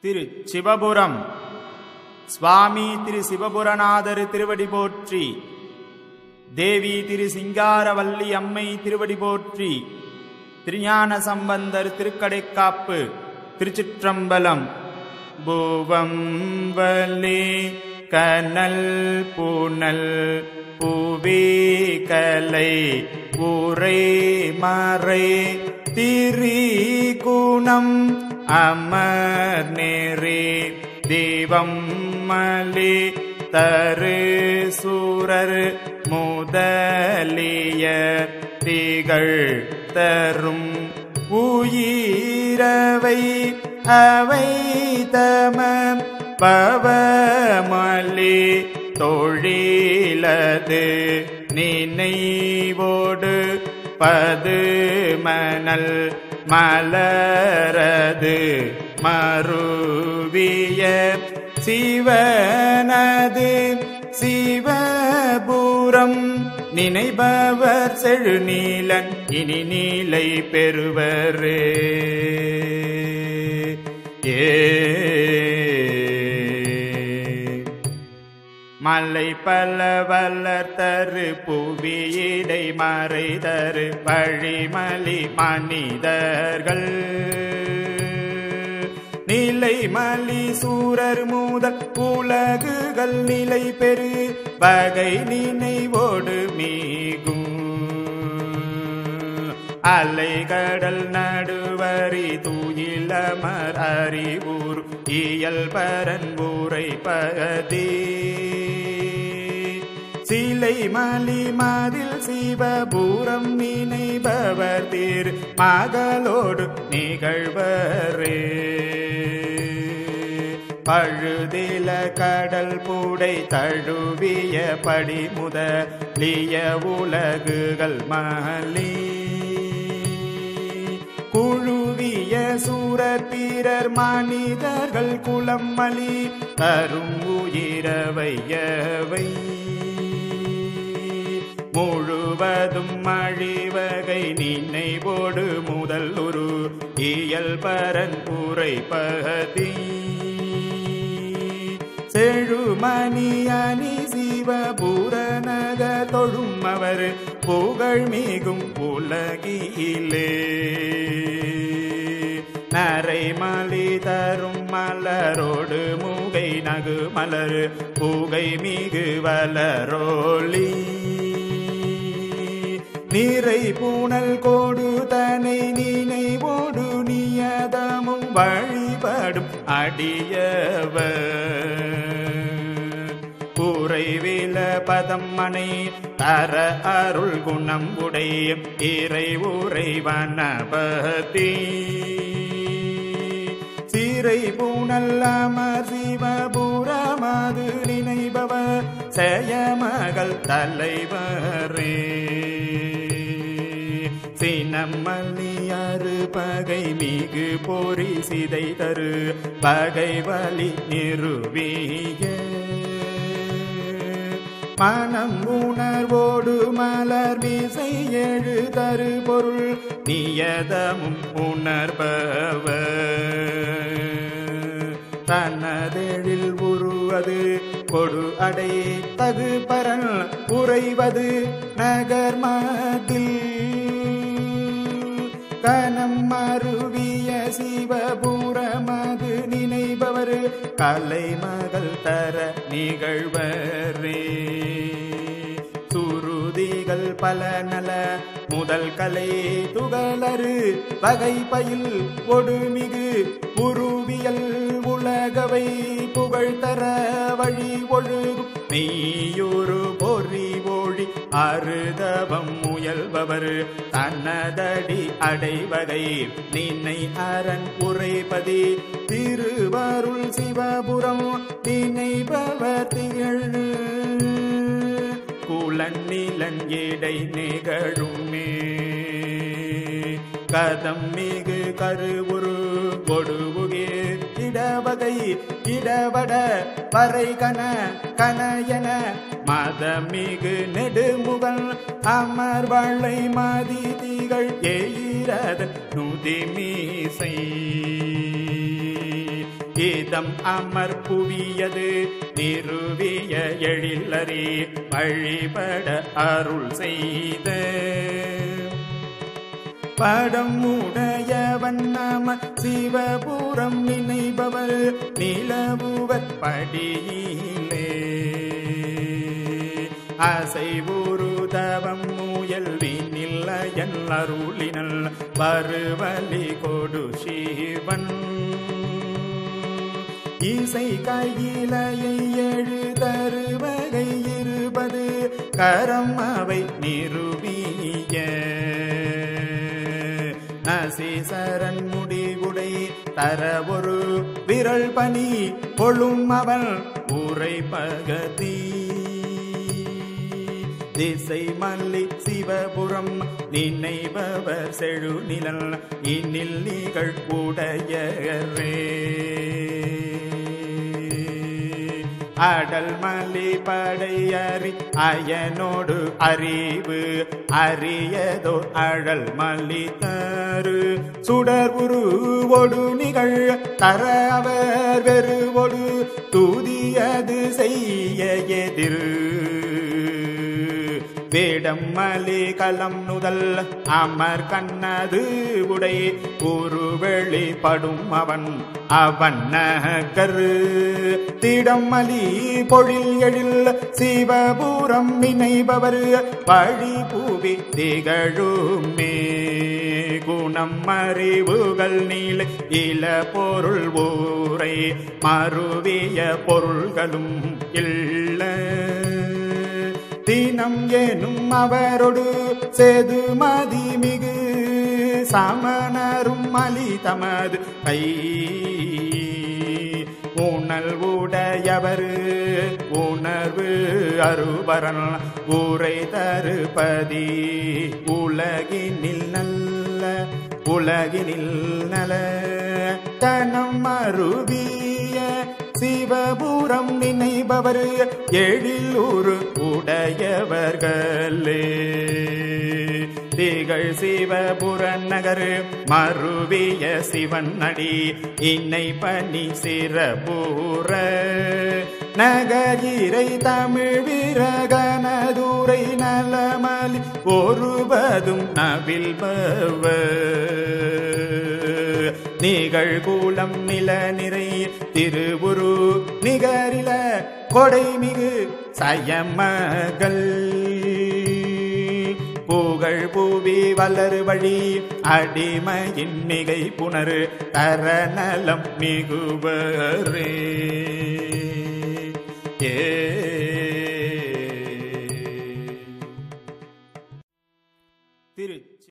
திரு சிவபுரம் சுவாமி திரு சிவபுரநாதர் திருவடி போற்றி தேவி திரு சிங்காரவல்லி அம்மை திருவடி போற்றி திருஞான சம்பந்தர் திருக்கடைக்காப்பு திருச்சிற்றம்பலம் பூவம் வலி கனல் புனல் புவி கலை உரை மறை திரி குணம் அமர் நெறி தெய்வம் மலி தரு சூரர் முதலிய திகழ் தரும் உயிரவை அவை தம பவமலி தொழிலது நினைவோடு பது மணல் மலரது மறுவிய சிவனது சிவபுரம் நினைபவர் செழுநீலன் இனி நீலை பெறுவரே ஏ மலை பல வல்லர் தரு புவியிடை மறை தரு வழிமலி மனிதர்கள் நிலை மலி சூரர் மூதல் உலகுகள் நிலை பெரு வகை நினைவோடு மீகும் அலைகடல் நடுவரி தூயிலமர் அறிவூர் இயல் பரன்பூரை பகதே சிலை மலி மதில் சிவபூரம் நினைபவர் தீர் மகளோடு நிகழ்வரே பழுதில கடல் பூடை தழுவிய படிமுதலிய உலகுகள் மலி குழுவிய சூரர் பீரர் மனிதர்கள் குலம் மலி தரும் உயிரவையவை முழுவதும் மழிவகை நினைவோடு முதல் ஒரு இயல் பரன்புரை பகதி செழுமணி அணி சிவபுரநக தொழும் அவர் புகழ் மிகும் உலகிலே நரைமலி தரும் மலரோடு மூகை நகு மலர் பூகை மிகு வளரோலி நீரை பூணல் கோடு தனை நினைவோடு நியதமும் வழிபடும் அடியவர் குறைவில பதம் மனை தர அருள் குணம் உடைய இறை உரை வனபதி சீரை பூணல் அமர் சிவபுரமது நினைபவர் செயமகள் தலைவரே சினமல்லி அரு பகை மிகு பொறி சிதை தரு பகை வலி நிறுவிய மனம் உணர்வோடு மலர் மீசை எழு தரு பொருள் நியதமும் உணர்பவர் தனதெழில் உருவது கொடு அடை தகு பரல் உறைவது நகர்மதில் கனம் மருவிய சிவபுரமது நினைபவர் கலைமகள் தர நிகழ்வரே சுருதிகள் பல நல முதல் கலை துகளறு வகை பயில் ஒடுமிகு உருவியல் உலகவை புகழ் தர வழி ஒழுகும் மெய்யொரு பொறி ஒழி அருதவம் முயல்பவர் தன்னதடி அடைவகை நின்னை அரண் உரைபதி திருவருள் சிவபுரம் நினைபவர் திகழ் குலநிலன் எடை நிகழுமே கதம் மிகு கருவுரு கொடுவுகே இடவகை இடவட பறை கன கனயன மதமிகு நெடுமுகல் அமர் வளை மதி திகழ் எயிரதன் நுதி மீசை இதம் அமர் புவியது நிறுவிய எழிலறி வழிபட அருள் செய்த படம் உடையவன் நம சிவபுரம் நினைபவர் நிலவுவர் படியிலே அசைவுரு தவம் முயல்வினில் அயல் அருளினல் வருவலி கொடு சிவன் இசை கையிலையை எழு தருவகை இருபது கரம் அவை நிறுவிய நசீசரன் முடிவுடை தர ஒரு விரல் பனி கொள்ளும் அவன் உரை பகதி திசை மல்லி சிவபுரம் நினைபவர் செழு நிழல் இந்நில் நிகழ் உடையரே அடல் மலி படையறி அயனோடு அறிவு அறியதோ அழல் மல்லி தரு சுடர் உருவோடு நிகழ் தர அவர் வெறுவோடு தூதியது செய்ய எதிர் வேடம் மலி கலம் நுதல் அமர் கண்ணது உடை ஒரு வெளிப்படும் அவன் அவன் நகரு திடம் மலி பொழில் எழில் சிவபுரம் நினைபவர் வழி பூவி திகழுமே குணம் அறிவுகள் நீல இள பொருள் ஊரை மறுவிய பொருள்களும் இல்ல தினம் எனும் அவரோடு சேது மதி மிகு சமணரும் மலி தமது கை உணல் உடையவர் உணர்வு அருபரன் ஊரை தருபதி உலகினில் நல்ல உலகினில் நல கணம் அருவிய சிவபுரம் நினைபவர் எழிலூர் உடையவர்களே திகழ் சிவபுர நகர் மறுவிய சிவன் அடி இன்னை பணி சிறபூர நகரிரை தமிழ் வீரகனதுரை நலமலி ஒருபதும் நவில்பவ நிகழ்கூலம் நில நிறை திருவுரு நிகரில கொடைமிகு சயமகள் புகழ் பூவி வளரு வழி அடிமையின் மிகை புணரு தரநலம் மிகுவரே ஏ திரு